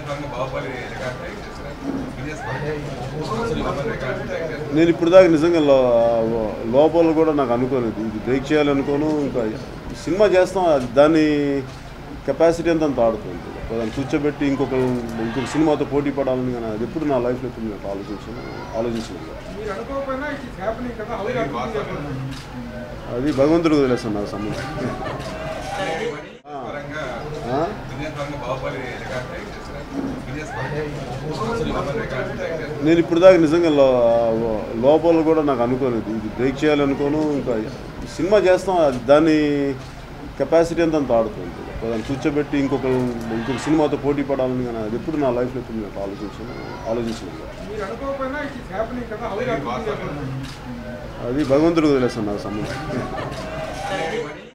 విజయవంతంగా Baahubali record break చేశారు Vijay Baahubali record break చేశారు నేను ఇప్పుడు దాకా నిజంగా లో- లోపల కూడా నాకు అనుకోలేదు ఇది బ్రేక్ చేయాలనుకోను ఇంకా సినిమా చేస్తాం అది దాని కెపాసిటీ అంతా అంత ఆడుతుంది దాన్ని కూర్చోబెట్టి ఇంకొక ఇంకొక సినిమాతో పోటీ పడాలని కానీ అది ఎప్పుడు నా లైఫ్లో ఎప్పుడు నేను ఆలోచించాను ఆలోచించలేదు మీరు అనుకోకపోయినా ఇట్ ఈస్ హ్యాపెనింగ్ కదా హౌ యూ వాస్తవం. అది భగవంతుడికి వదిలేస్తాను నాకు సంబంధం పరంగా ఆ? విజయవంతంగా బాహుబలి రికార్డ్ బ్రేక్ చేశారు విజయ్ బాహుబలి రికార్డ్ బ్రేక్ చేశారు నేను ఇప్పుడు దాకా నిజంగా లో- లోపల కూడా నాకు అనుకోలేదు ఇది బ్రేక్ చేయాలనుకోను ఇంకా సినిమా చేస్తాం అది దాని కెపాసిటీ అంతా అంత ఆడుతుంది దాన్ని కూర్చోబెట్టి ఇంకొక ఇంకొక సినిమాతో పోటీ పడాలని కానీ అది ఎప్పుడు నా లైఫ్లో ఎప్పుడు నేను ఆలోచించాను ఆలోచించలేదు మీరు అనుకోకపోయినా ఇట్ ఈస్ హ్యాపెనింగ్ కదా హౌ యూ వాస్తవం. అది భగవంతుడికి వదిలేస్తాను నాకు సంబంధం